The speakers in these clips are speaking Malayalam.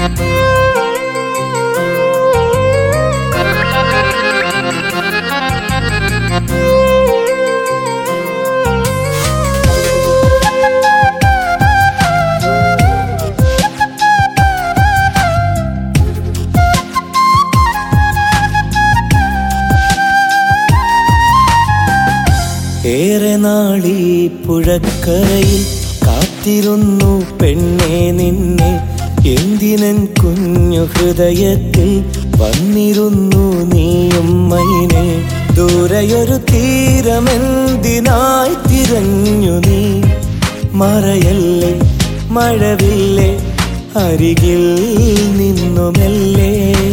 ഏറെ നാളീ പുഴക്കരയിൽ കാത്തിരുന്നു പെണ്ണെ നിന്നെ എന്തിനൻ കുഞ്ഞു ഹൃദയത്തിൽ വന്നിരുന്നു നീയും മൈനെ ദൂരെയൊരു തീരമെന്തിനായി തിരഞ്ഞു നീ മറയല്ലേ മഴവില്ലേ അരികിൽ നിന്നുമല്ലേ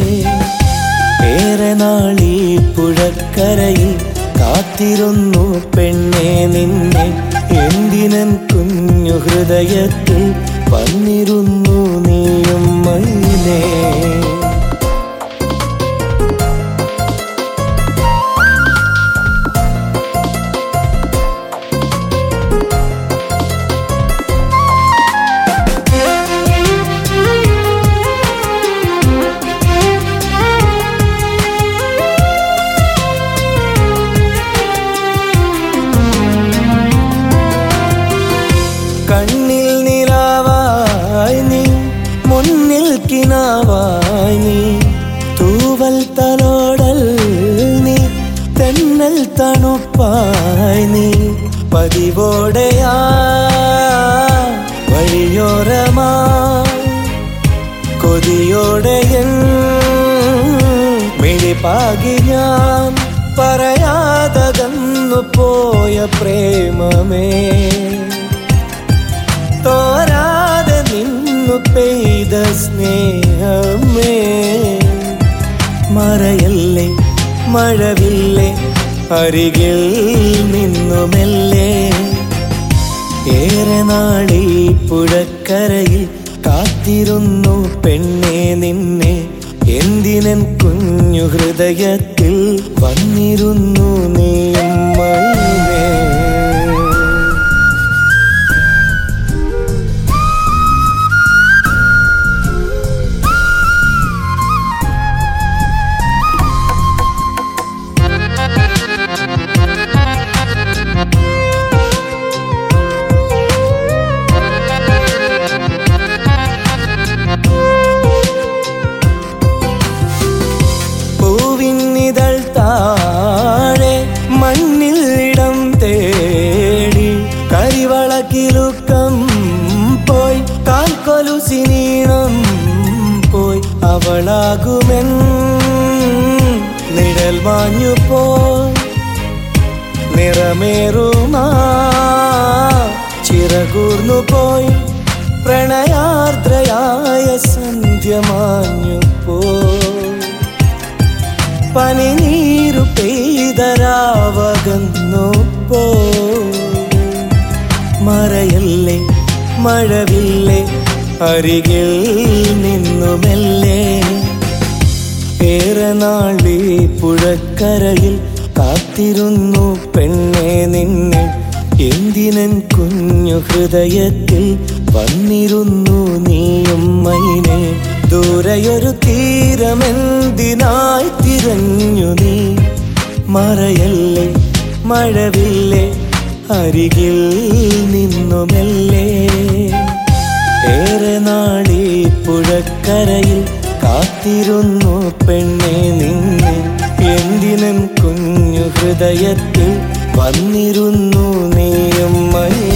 ഏറെ നാളീ പുഴക്കരയിൽ കാത്തിരുന്നു പെണ്ണെ നിന്നെ എന്തിനൻ കുഞ്ഞു ഹൃദയത്തിൽ വന്നിരുന്നു നീയും മൈനേ കണ്ണിൽ നിലാവായി നീ മുന്നിൽ കിനാവായി നീ തൂവൽ തലോടൽ നീ തെന്നൽ തണുപ്പായി നീ പതിവോടെയാ വഴിയോരമാ കൊതിയോടെ എൻ മിഴിപ്പാകി ഞാൻ പറയാതകന്നു പോയ പ്രേമമേ തോരാതെ നിന്നു പെയ്ത സ്നേഹമേ മറയല്ലേ മഴവില്ലേ അരികിൽ നിന്നുമെല്ലേ ഏറെ നാളീ പുഴക്കരയിൽ കാത്തിരുന്നു പെണ്ണെ നിന്നെ എന്തിനൻ കുഞ്ഞു ഹൃദയത്തിൽ വന്നിരുന്നു നീയും മൈനേ പൂവിന്നിതൾ താഴെ മണ്ണിൽ ഇടം തേടി കരിവളക്കിലുക്കം പോയി കാൽക്കൊലുസിനീണം പോയി അവളാകുമെൻ നിഴൽ മാഞ്ഞു പോയി നിറമേറുമാ ചിറകൂർന്നു പോയി പ്രണയാർദ്രയായ സന്ധ്യ മാഞ്ഞു പോയി പനിനീരു പെയ്തരാവകന്നു പോ മറയല്ലേ മഴവില്ലേ അരികിൽ നിന്നുമെല്ലേ ഏറെ നാളീ പുഴക്കരയിൽ കാത്തിരുന്നു പെണ്ണെ നിന്നെ എന്തിനൻ കുഞ്ഞു ഹൃദയത്തിൽ വന്നിരുന്നു നീയും മൈനെ ദൂരെയൊരു തീരമെന്തിനായി തിരഞ്ഞു നീ മറയല്ലേ മഴവില്ലേ അരികിൽ നിന്നുമെല്ലേ ഏറെ നാളീ പുഴക്കരയിൽ കാത്തിരുന്നു പെണ്ണെ നിന്നെ എന്തിനും കുഞ്ഞു ഹൃദയത്തിൽ വന്നിരുന്നു നീയും മൈ